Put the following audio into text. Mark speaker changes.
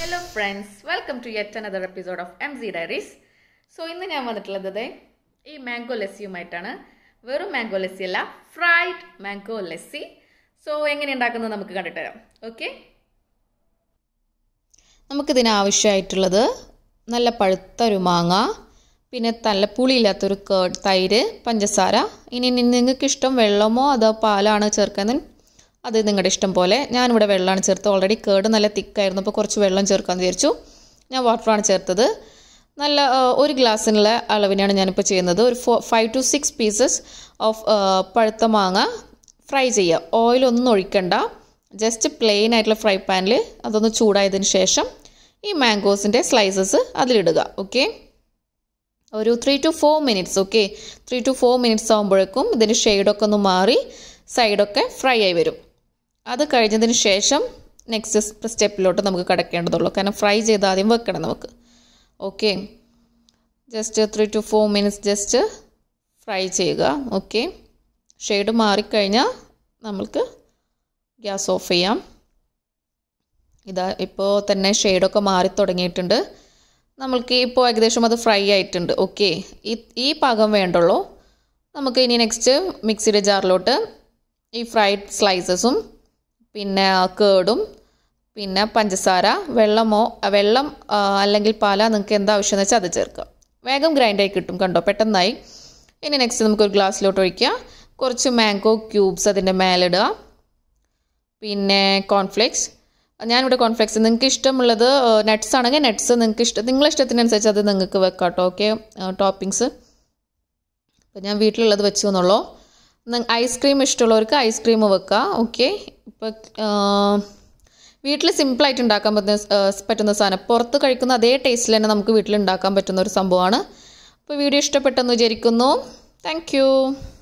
Speaker 1: hello friends welcome to yet another episode of M C diaries so ഇന്ന് ഞാൻ വന്നിട്ടുള്ളത് ദേ ഈ മാംഗോ ലസ്സിയുമായിട്ടാണ് വെറും മാംഗോ ലസ്സി അല്ല ഫ്രൈഡ് മാംഗോ ലസ്സി സോ എങ്ങനെ ഉണ്ടാക്കുന്നത് നമുക്ക് കണ്ടിട്ട് വരാം ഓക്കെ
Speaker 2: നമുക്കിതിന് ആവശ്യമായിട്ടുള്ളത് നല്ല പഴുത്ത ഒരു മാങ്ങ പിന്നെ നല്ല പുളിയില്ലാത്തൊരു കേർഡ് തൈര് പഞ്ചസാര ഇനി നിങ്ങൾക്ക് ഇഷ്ടം വെള്ളമോ അതോ പാലാണ് ചേർക്കുന്നത് അത് നിങ്ങളുടെ ഇഷ്ടം പോലെ ഞാനിവിടെ വെള്ളമാണ് ചേർത്തത് ഓൾറെഡി കേർഡ് നല്ല തിക്കായിരുന്നു അപ്പോൾ കുറച്ച് വെള്ളം ചേർക്കാമെന്ന് വിചാരിച്ചു ഞാൻ വാട്ടറാണ് ചേർത്തത് നല്ല ആ, ഒരു ഗ്ലാസ്സിനുള്ള അളവിനാണ് ഞാനിപ്പോൾ ചെയ്യുന്നത് ഒരു four five to six pieces of പഴുത്ത മാങ്ങ ഫ്രൈ ചെയ്യുക ഓയിലൊന്നും ഒഴിക്കണ്ട ജസ്റ്റ് പ്ലെയിൻ ആയിട്ടുള്ള ഫ്രൈ പാനിൽ അതൊന്ന് ചൂടായതിന് ശേഷം ഈ മാംഗോസിൻ്റെ സ്ലൈസസ് അതിലിടുക ഓക്കെ ഒരു three to four minutes okay three to four minutes ആകുമ്പോഴേക്കും ഇതിൻ്റെ ഷെയ്ഡൊക്കെ ഒന്ന് മാറി സൈഡൊക്കെ ഫ്രൈ ആയി വരും അത് കഴിഞ്ഞതിന് ശേഷം നെക്സ്റ്റ് സ്റ്റെപ്പിലോട്ട് നമുക്ക് കിടക്കേണ്ടതുള്ളൂ കാരണം ഫ്രൈ ചെയ്ത് ആദ്യം വെക്കണം നമുക്ക് okay just three to four minutes just fry ചെയ്യുക ഓക്കെ ഷെയ്ഡ് മാറിക്കഴിഞ്ഞാൽ നമ്മൾക്ക് ഗ്യാസ് ഓഫ് ചെയ്യാം ഇതാ ഇപ്പോൾ തന്നെ ഷെയ്ഡൊക്കെ മാറി തുടങ്ങിയിട്ടുണ്ട് നമ്മൾക്ക് ഇപ്പോൾ ഏകദേശം അത് ഫ്രൈ ആയിട്ടുണ്ട് ഓക്കെ ഈ ഈ പാകം വേണ്ടുള്ളൂ നമുക്ക് ഇനി നെക്സ്റ്റ് മിക്സിയുടെ ജാറിലോട്ട് ഈ ഫ്രൈഡ് സ്ലൈസസും പിന്നെ കേടും പിന്നെ പഞ്ചസാര വെള്ളമോ വെള്ളം ആ, അല്ലെങ്കിൽ പാല നിങ്ങൾക്ക് എന്താ ആവശ്യമെന്ന് വെച്ചാൽ അത് ചേർക്കുക വേഗം ഗ്രൈൻഡായി കിട്ടും കണ്ടോ പെട്ടെന്നായി ഇനി നെക്സ്റ്റ് നമുക്കൊരു ഗ്ലാസ്സിലോട്ട് ഒഴിക്കുക കുറച്ച് മാംഗോ ക്യൂബ്സ് അതിൻ്റെ മേലിടുക പിന്നെ കോൺഫ്ലെക്സ് ഞാനിവിടെ കോൺഫ്ലെക്സ് നിങ്ങൾക്ക് ഇഷ്ടമുള്ളത് നട്ട്സ് ആണെങ്കിൽ നട്ട്സ് നിങ്ങൾക്ക് ഇഷ്ടം നിങ്ങളെ ഇഷ്ടത്തിനനുസരിച്ച് അത് നിങ്ങൾക്ക് വെക്കാം കേട്ടോ ഓക്കെ ടോപ്പിങ്സ് അപ്പോൾ ഞാൻ വീട്ടിലുള്ളത് വെച്ചു എന്നുള്ളൂ ഐസ്ക്രീം ഇഷ്ടമുള്ളവർക്ക് ഐസ്ക്രീം വെക്കുക ഓക്കെ ഇപ്പോൾ വീട്ടിൽ സിമ്പിളായിട്ട് ഉണ്ടാക്കാൻ പറ്റുന്ന സ്- പറ്റുന്ന സാധനം പുറത്ത് കഴിക്കുന്ന അതേ ടേസ്റ്റിൽ തന്നെ നമുക്ക് വീട്ടിൽ ഉണ്ടാക്കാൻ പറ്റുന്ന ഒരു സംഭവമാണ് അപ്പോൾ വീഡിയോ ഇഷ്ടപ്പെട്ടെന്ന് വിചാരിക്കുന്നു താങ്ക്